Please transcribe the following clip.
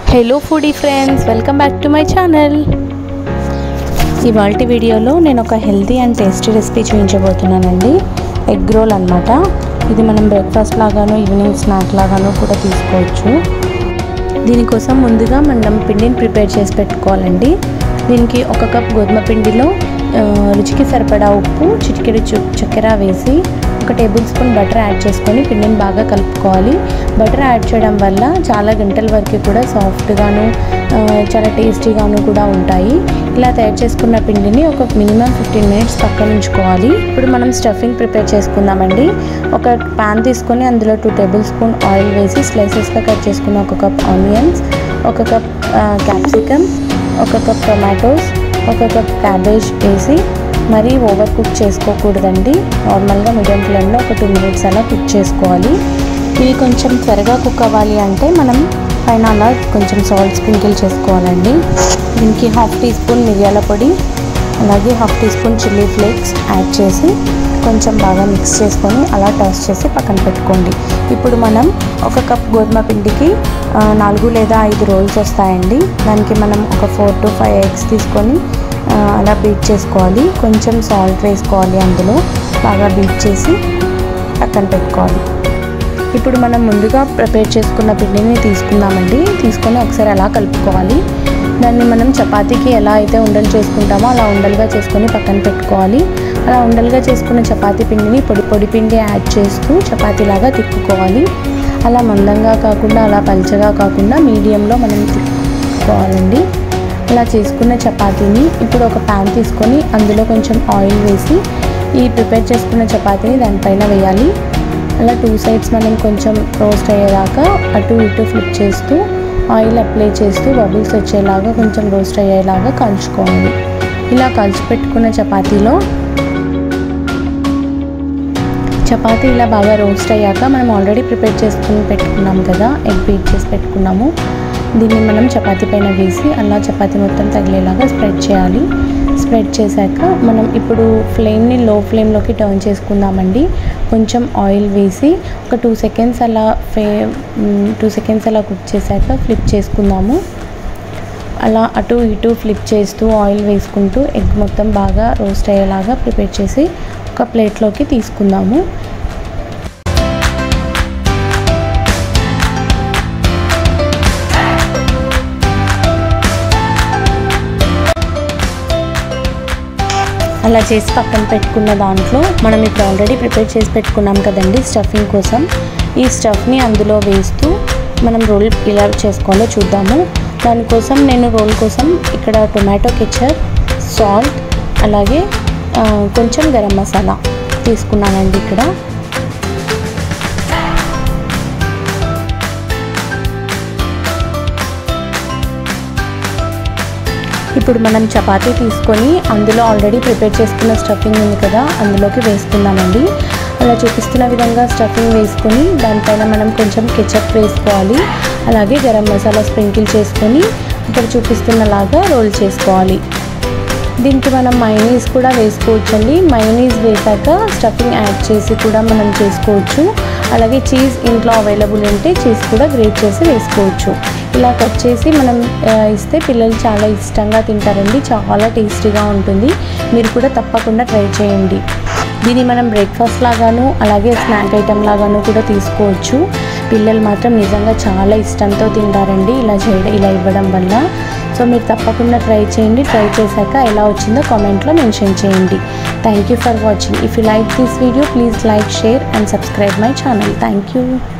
hello foodie friends welcome back to my channel ఇవాళ వీడియోలో నేను ఒక హెల్తీ అండ్ టేస్టీ రెసిపీ చూపించబోతున్నానండి ఎగ్ రోల్ అనమాట ఇది మనం బ్రేక్ఫాస్ట్ లాగాను ఈవినింగ్ స్నాక్ లాగాను కూడా తీసుకోవచ్చు దీనికోసం ముందుగా మనం పిండిని ప్రిపేర్ చేసి పెట్టుకోవాలండి దీనికి ఒక కప్ గోధుమ పిండిలో ఆ, రుచికి సరిపడా ఉప్పు చిటికెడు చు చక్కెర వేసి ఒక టేబుల్ స్పూన్ బటర్ యాడ్ చేసుకొని పిండిని బాగా కలుపుకోవాలి బటర్ యాడ్ చేయడం వల్ల చాలా గంటల వరకు కూడా సాఫ్ట్గాను ఆ, చాలా టేస్టీగాను కూడా ఉంటాయి ఇలా తయారు చేసుకున్న పిండిని ఒక మినిమం ఫిఫ్టీన్ మినిట్స్ పక్కన ఉంచుకోవాలి ఇప్పుడు మనం స్టఫింగ్ ప్రిపేర్ చేసుకుందామండి ఒక పాన్ తీసుకొని అందులో టూ టేబుల్ స్పూన్ ఆయిల్ వేసి స్లైసెస్గా కట్ చేసుకున్న ఒక కప్ ఆనియన్స్ ఒక కప్ క్యాప్సికమ్ ఒక కప్ టొమాటోస్ ఒక కప్ క్యాబేజ్ వేసి మరీ ఓవర్ కుక్ చేసుకోకూడదండి నార్మల్గా మీడియం ఫ్లేమ్లో ఒక టూ మినిట్స్ అలా కుక్ చేసుకోవాలి ఇవి కొంచెం త్వరగా కుక్ అవ్వాలి అంటే మనం పైన అలా కొంచెం సాల్ట్ స్ప్రింకిల్ చేసుకోవాలండి దీనికి హాఫ్ టీ స్పూన్ మిరియాల పొడి అలాగే half teaspoon chilli flakes add చేసి కొంచెం బాగా మిక్స్ చేసుకొని అలా టాస్ చేసి పక్కన పెట్టుకోండి ఇప్పుడు మనం ఒక కప్ గోధుమ పిండికి ఆ, నాలుగు లేదా ఐదు రోల్స్ వస్తాయండి దానికి మనం ఒక ఫోర్ టు ఫైవ్ ఎగ్స్ తీసుకొని ఆ, అలా బీట్ చేసుకోవాలి కొంచెం సాల్ట్ వేసుకోవాలి అందులో బాగా బీట్ చేసి పక్కన పెట్టుకోవాలి ఇప్పుడు మనం ముందుగా ప్రిపేర్ చేసుకున్న పిండిని తీసుకుందామండి తీసుకొని ఒకసారి అలా కలుపుకోవాలి దాన్ని మనం చపాతీకి ఎలా అయితే ఉండలు చేసుకుంటామో అలా ఉండలుగా చేసుకొని పక్కన పెట్టుకోవాలి అలా ఉండలుగా చేసుకున్న చపాతీ పిండిని పొడి పొడి పిండి యాడ్ చేస్తూ చపాతీలాగా తిక్కుకోవాలి అలా మందంగా కాకుండా అలా పల్చగా కాకుండా మీడియంలో మనం తిక్కుకోవాలండి అలా చేసుకున్న చపాతీని ఇప్పుడు ఒక ప్యాన్ తీసుకొని అందులో కొంచెం ఆయిల్ వేసి ఈ ప్రిపేర్ చేసుకున్న చపాతీని దానిపైన వేయాలి అలా టూ సైడ్స్ మనం కొంచెం రోస్ట్ అయ్యేదాకా అటు ఇటు ఫ్లిప్ చేస్తూ ఆయిల్ అప్లై చేస్తూ బబుల్స్ వచ్చేలాగా కొంచెం రోస్ట్ అయ్యేలాగా కాల్చుకోవాలి ఇలా కాల్చి పెట్టుకున్న చపాతీలో చపాతీ ఇలా బాగా రోస్ట్ అయ్యాక మనం ఆల్రెడీ ప్రిపేర్ చేసుకుని పెట్టుకున్నాం కదా ఎగ్ బీట్ చేసి పెట్టుకున్నాము దీన్ని మనం చపాతీ పైన వేసి అలా చపాతీ మొత్తం తగిలేలాగా స్ప్రెడ్ చేయాలి స్ప్రెడ్ చేశాక మనం ఇప్పుడు ఫ్లేమ్ని లో ఫ్లేమ్లోకి టర్న్ చేసుకుందామండి కొంచెం ఆయిల్ వేసి ఒక టూ సెకండ్స్ అలా ఫే టూ సెకండ్స్ అలా కుక్ చేశాక ఫ్లిప్ చేసుకుందాము అలా అటు ఇటు ఫ్లిప్ చేస్తూ ఆయిల్ వేసుకుంటూ ఎగ్ మొత్తం బాగా రోస్ట్ అయ్యేలాగా ప్రిపేర్ చేసి ఒక ప్లేట్లోకి తీసుకుందాము అలా చేసి పక్కన పెట్టుకున్న దాంట్లో మనం ఇప్పుడు ఆల్రెడీ ప్రిపేర్ చేసి పెట్టుకున్నాం కదండి స్టఫింగ్ కోసం ఈ స్టఫ్ని అందులో వేస్తూ మనం రోల్ ఇలా చేసుకోవాలో చూద్దాము దానికోసం నేను రోల్ కోసం ఇక్కడ టొమాటో కెచప్ సాల్ట్ అలాగే ఆ, కొంచెం గరం మసాలా తీసుకున్నానండి ఇక్కడ ఇప్పుడు మనం చపాతీ తీసుకొని అందులో ఆల్రెడీ ప్రిపేర్ చేసుకున్న స్టఫింగ్ ఉంది కదా అందులోకి వేసుకుందామండి అలా చూపిస్తున్న విధంగా స్టఫింగ్ వేసుకొని దానిపైన మనం కొంచెం కెచప్ వేసుకోవాలి అలాగే గరం మసాలా స్ప్రింకిల్ చేసుకొని ఇక్కడ చూపిస్తున్నలాగా రోల్ చేసుకోవాలి దీనికి మనం మైనీస్ కూడా వేసుకోవచ్చండి మైనీస్ వేసాక స్టఫింగ్ యాడ్ చేసి కూడా మనం చేసుకోవచ్చు అలాగే చీజ్ ఇంట్లో అవైలబుల్ ఉంటే చీజ్ కూడా గ్రేట్ చేసి వేసుకోవచ్చు ఇలా కట్ చేసి మనం ఆ, ఇస్తే పిల్లలు చాలా ఇష్టంగా తింటారండి చాలా టేస్టీగా ఉంటుంది మీరు కూడా తప్పకుండా ట్రై చేయండి దీన్ని మనం బ్రేక్ఫాస్ట్ లాగాను అలాగే స్నాక్ ఐటెం లాగాను కూడా తీసుకోవచ్చు పిల్లలు మాత్రం నిజంగా చాలా ఇష్టంతో తింటారండి ఇలా చేయడం ఇలా ఇవ్వడం వల్ల సో మీరు తప్పకుండా ట్రై చేయండి ట్రై చేశాక ఎలా వచ్చిందో కామెంట్లో మెన్షన్ చేయండి thank you for watching if you like this video please like share and subscribe my channel thank you